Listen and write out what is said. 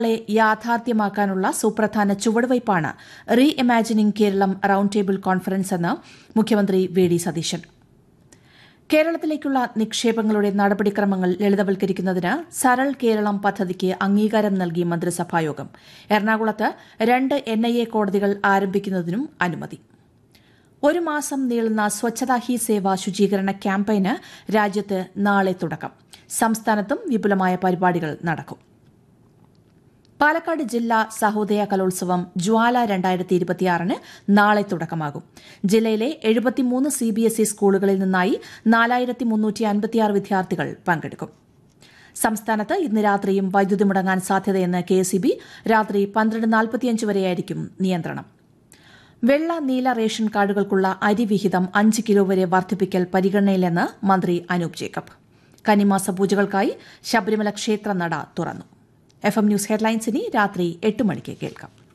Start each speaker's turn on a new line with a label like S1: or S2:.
S1: ളെ യാഥാർത്ഥ്യമാക്കാനുള്ള സുപ്രധാന ചുവടുവയ്പാണ് reimagining Keralam round table conference എന്ന് മുഖ്യമന്ത്രി വി ഡി സതീശൻ കേരളത്തിലേക്കുള്ള നിക്ഷേപങ്ങളുടെ നടപടിക്രമങ്ങൾ ലളിതവൽക്കരിക്കുന്നതിന് സരൾ കേരളം പദ്ധതിക്ക് അംഗീകാരം നൽകി മന്ത്രിസഭായോഗം എറണാകുളത്ത് രണ്ട് എൻ ഐ എ കോടതികൾ ആരംഭിക്കുന്നതിനും അനുമതി ഒരു മാസം നീളുന്ന സ്വച്ഛതാ ഹി സേവ ശുചീകരണ ക്യാമ്പയിന് രാജ്യത്ത് നാളെ തുടക്കം സംസ്ഥാനത്തും വിപുലമായ പരിപാടികൾ നടക്കും പാലക്കാട് ജില്ലാ സഹോദയ കലോത്സവം ജ്വാല രണ്ടായിരത്തി ഇരുപത്തിയാറിന് നാളെ തുടക്കമാകും ജില്ലയിലെ എഴുപത്തിമൂന്ന് സി ബി എസ് ഇ സ്കൂളുകളിൽ നിന്നായി നാലായിരത്തി മുന്നൂറ്റി അൻപത്തിയാറ് വിദ്യാർത്ഥികൾ പങ്കെടുക്കും സംസ്ഥാനത്ത് ഇന്ന് രാത്രിയും വൈദ്യുതി മുടങ്ങാൻ സാധ്യതയെന്ന് കെ എസ് ബി രാത്രി പന്ത്രണ്ട് നാൽപ്പത്തിയഞ്ച് വരെയായിരിക്കും നിയന്ത്രണം വെള്ള നീല റേഷൻ കാർഡുകൾക്കുള്ള അരി വിഹിതം അഞ്ച് കിലോ വരെ വർദ്ധിപ്പിക്കൽ പരിഗണനയിലെന്ന് മന്ത്രി അനൂപ് ജേക്കബ് കന്നിമാസ പൂജകൾക്കായി ശബരിമല ക്ഷേത്ര നട തുറന്നു എഫ് എം ന്യൂസ് ഹെഡ്ലൈൻസ് ഇനി രാത്രി എട്ട് മണിക്ക് കേൾക്കാം